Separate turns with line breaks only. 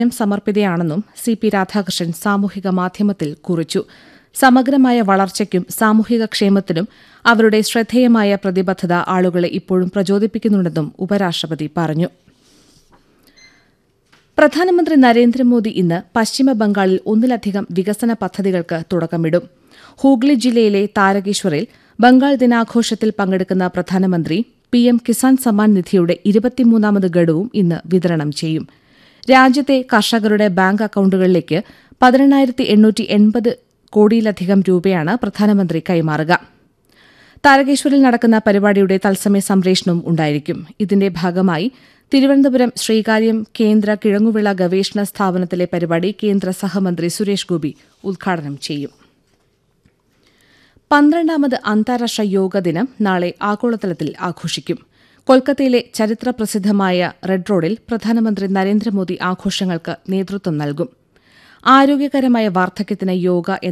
സമർപ്പിതയാണെന്നും C P Radhakrishnan സാമൂഹിക മാധ്യമത്തിൽ കുറിച്ചു സമഗ്രമായ വളർച്ചയ്ക്കും സാമൂഹിക ക്ഷേമത്തിനും അവരുടെ ശ്രദ്ധേയമായ പ്രതിബദ്ധത ആളുകളെ ഇപ്പോഴും പ്രചോദിപ്പിക്കുന്നുണ്ടെന്നും ഉപരാഷ്ട്രപതി പറഞ്ഞു പ്രധാനമന്ത്രി നരേന്ദ്രമോദി ഇന്ന് പശ്ചിമബംഗാളിൽ ഒന്നിലധികം വികസന പദ്ധതികൾക്ക് തുടക്കമിടും ഹൂഗ്ലി ജില്ലയിലെ താരകേശ്വറിൽ ബംഗാൾ ദിനാഘോഷത്തിൽ പങ്കെടുക്കുന്ന പ്രധാനമന്ത്രി പിഎം കിസാൻ സമ്മാൻ നിധിയുടെ ഇരുപത്തിമൂന്നാമത് ഗഡുവും ഇന്ന് വിതരണം ചെയ്യും രാജ്യത്തെ കർഷകരുടെ ബാങ്ക് അക്കൌണ്ടുകളിലേക്ക് പതിനെണ്ണായിരത്തി എണ്ണൂറ്റി എൺപത് കോടിയിലധികം രൂപയാണ് പ്രധാനമന്ത്രി കൈമാറുക താരകേശ്വരിൽ നടക്കുന്ന പരിപാടിയുടെ തത്സമയ സംപ്രേഷണവും ഉണ്ടായിരിക്കും ഇതിന്റെ ഭാഗമായി തിരുവനന്തപുരം ശ്രീകാര്യം കേന്ദ്ര കിഴങ്ങുവിള ഗവേഷണ സ്ഥാപനത്തിലെ പരിപാടി കേന്ദ്ര സഹമന്ത്രി സുരേഷ് ഗോപി ഉദ്ഘാടനം ചെയ്യും പന്ത്രണ്ടാമത് അന്താരാഷ്ട്ര യോഗ ദിനം നാളെ ആഗോളതലത്തിൽ ആഘോഷിക്കും കൊൽക്കത്തയിലെ ചരിത്രപ്രസിദ്ധമായ റെഡ് റോഡിൽ പ്രധാനമന്ത്രി നരേന്ദ്രമോദി ആഘോഷങ്ങൾക്ക് നേതൃത്വം നൽകും ആരോഗ്യകരമായ വാർദ്ധക്യത്തിന് യോഗ